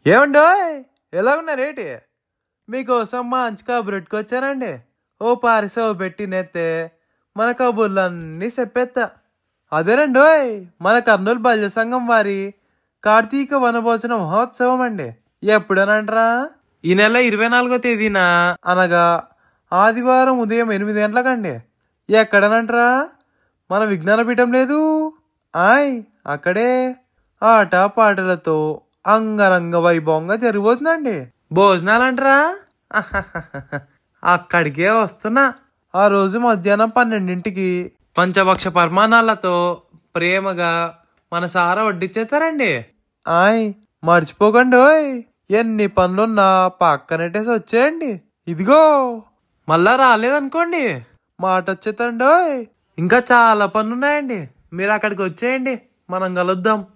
ఏమండోయ్ ఎలా ఉన్నారేటి మీకోసం మంచి కబురెట్టుకు వచ్చానండి ఓ పారిసో పెట్టి నెత్తే మన కబుర్లన్నీ చెప్పేస్తా అదేనండోయ్ మన కర్నూలు బల్య సంఘం వారి కార్తీక వనభోజన మహోత్సవం అండి ఎప్పుడనంటరా ఈ నెల ఇరవై నాలుగో తేదీన అనగా ఆదివారం ఉదయం ఎనిమిది గంటలకండి ఎక్కడనంటరా మన విజ్ఞానపీఠం లేదు ఆయ్ అక్కడే ఆట పాటలతో అంగరంగ వైభవంగా జరిగిపోతుందండి భోజనాలంటరా అక్కడికే వస్తున్నా ఆ రోజు మధ్యాహ్నం పన్నెండింటికి పంచభక్ష పరిమాణాలతో ప్రేమగా మన సారా వడ్డిచ్చేస్తారండి ఆయ్ మర్చిపోకండి ఓయ్ ఎన్ని పనులున్నా పక్కనెట్టేసి వచ్చేయండి ఇదిగో మళ్ళా రాలేదనుకోండి మాట వచ్చేతండి ఓయ్ ఇంకా చాలా పనులున్నాయండి మీరు అక్కడికి వచ్చేయండి మనం కలుద్దాం